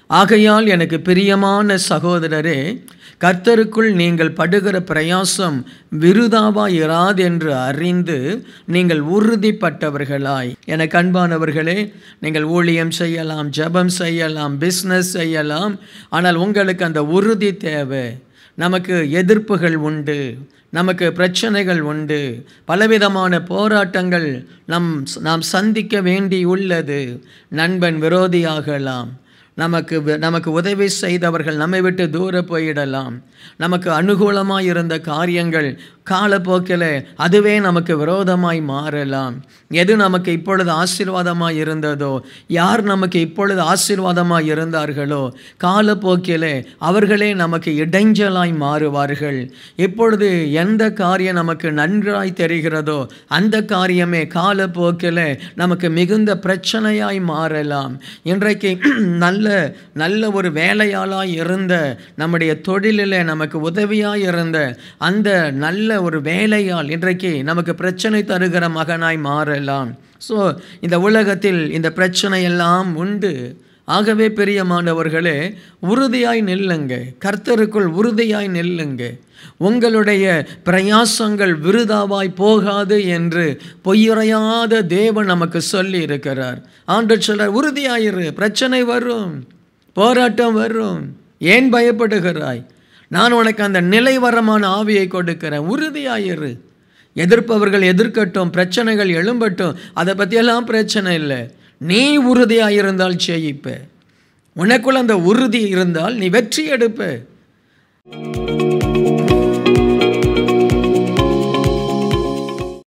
ஆகையால் எனக்கு பிரியமான சகோதரரே கர்த்தருக்குள் நீங்கள் படுகிற பிரயாசம் விருதாவா இராது என்று அறிந்து நீங்கள் உறுதிப்பட்டவர்களாய் எனக்கு அன்பானவர்களே நீங்கள் ஊழியம் செய்யலாம் ஜெபம் செய்யலாம் பிஸ்னஸ் செய்யலாம் ஆனால் உங்களுக்கு அந்த உறுதி தேவை நமக்கு எதிர்ப்புகள் உண்டு நமக்கு பிரச்சனைகள் உண்டு பலவிதமான போராட்டங்கள் நம் நாம் சந்திக்க வேண்டியுள்ளது நண்பன் விரோதியாகலாம் நமக்கு வி- நமக்கு உதவி செய்தவர்கள் நம்மை விட்டு தூர போயிடலாம் நமக்கு அனுகூலமாய் இருந்த காரியங்கள் காலப்போக்கில் அதுவே நமக்கு விரோதமாய் மாறலாம் எது நமக்கு இப்பொழுது ஆசீர்வாதமாய் இருந்ததோ யார் நமக்கு இப்பொழுது ஆசீர்வாதமாய் இருந்தார்களோ காலப்போக்கிலே அவர்களே நமக்கு இடைஞ்சலாய் மாறுவார்கள் இப்பொழுது எந்த காரியம் நமக்கு நன்றாய் தெரிகிறதோ அந்த காரியமே காலப்போக்கில் நமக்கு மிகுந்த பிரச்சனையாய் மாறலாம் இன்றைக்கு நல்ல நல்ல ஒரு வேலையாளாய் இருந்த நம்முடைய தொழிலில் நமக்கு உதவியாய் இருந்த அந்த நல்ல ஒரு வேலையால் இன்றைக்கு நமக்கு பிரச்சனை தருகிற மகனாய் மாறலாம் ஸோ இந்த உலகத்தில் இந்த பிரச்சனை எல்லாம் உண்டு ஆகவே பிரியமானவர்களே உறுதியாய் நில்லுங்க கர்த்தருக்குள் உறுதியாய் நில்லுங்க உங்களுடைய பிரயாசங்கள் விருதாவாய் போகாது என்று பொய்யுரையாத தேவன் நமக்கு சொல்லி இருக்கிறார் ஆண்டு சொல்றார் உறுதியாயிரு பிரச்சனை வரும் போராட்டம் வரும் ஏன் பயப்படுகிறாய் நான் உனக்கு அந்த நிலைவரமான ஆவியை கொடுக்கிறேன் உறுதியாயிரு எதிர்ப்பவர்கள் எதிர்க்கட்டும் பிரச்சனைகள் எழும்பட்டும் அதை பற்றியெல்லாம் பிரச்சனை இல்லை நீ உறுதியாக இருந்தால் ஜெயிப்ப உனக்குள்ள அந்த உறுதி இருந்தால் நீ வெற்றி எடுப்ப